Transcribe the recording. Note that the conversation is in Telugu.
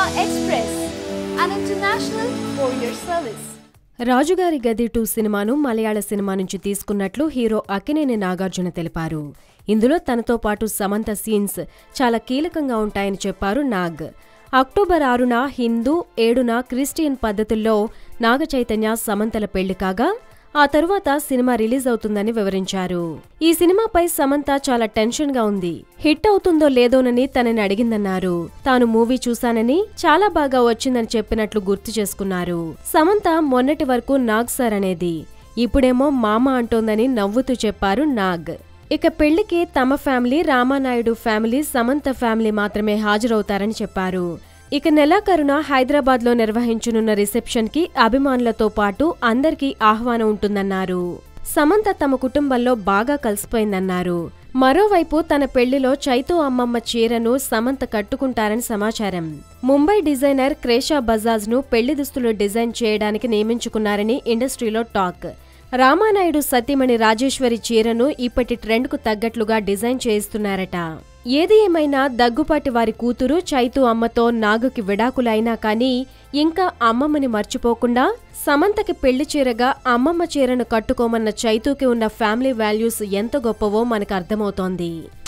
Express, an international courier service. రాజుగారి గది టూ సినిమాను మలయాళ సినిమా నుంచి తీసుకున్నట్లు హీరో అక్కినేని నాగార్జున తెలిపారు ఇందులో తనతో పాటు సమంత సీన్స్ చాలా కీలకంగా ఉంటాయని చెప్పారు నాగ్ అక్టోబర్ ఆరున హిందూ ఏడున క్రిస్టియన్ పద్ధతుల్లో నాగ చైతన్య సమంతల పెళ్లి కాగా ఆ తరువాత సినిమా రిలీజ్ అవుతుందని వివరించారు ఈ సినిమాపై సమంత చాలా టెన్షన్ గా ఉంది హిట్ అవుతుందో లేదోనని తనని అడిగిందన్నారు తాను మూవీ చూశానని చాలా బాగా వచ్చిందని చెప్పినట్లు గుర్తు చేసుకున్నారు సమంత మొన్నటి వరకు నాగ్ సార్ అనేది ఇప్పుడేమో మామ అంటోందని నవ్వుతూ చెప్పారు నాగ్ ఇక పెళ్లికి తమ family Ramanaidu family Samantha family మాత్రమే హాజరవుతారని చెప్పారు ఇక నెలాఖరున హైదరాబాద్లో నిర్వహించనున్న రిసెప్షన్ కి అభిమానులతో పాటు అందరికీ ఆహ్వానం ఉంటుందన్నారు సమంత తమ కుటుంబంలో బాగా కలిసిపోయిందన్నారు మరోవైపు తన పెళ్లిలో చైతూ అమ్మమ్మ చీరను సమంత కట్టుకుంటారని సమాచారం ముంబై డిజైనర్ క్రేషా బజాజ్ ను పెళ్లి దుస్తులు డిజైన్ చేయడానికి నియమించుకున్నారని ఇండస్ట్రీలో టాక్ రామానాయుడు సతీమణి రాజేశ్వరి చీరను ఇప్పటి ట్రెండ్కు తగ్గట్లుగా డిజైన్ చేయిస్తున్నారట ఏది ఏమైనా దగ్గుపాటి వారి కూతురు చైతు అమ్మతో నాగుకి విడాకులైనా కానీ ఇంకా అమ్మమ్మని మర్చిపోకుండా సమంతకి పెళ్లి చీరగా అమ్మమ్మ చీరను కట్టుకోమన్న చైతూకి ఉన్న ఫ్యామిలీ వాల్యూస్ ఎంత గొప్పవో మనకు అర్థమవుతోంది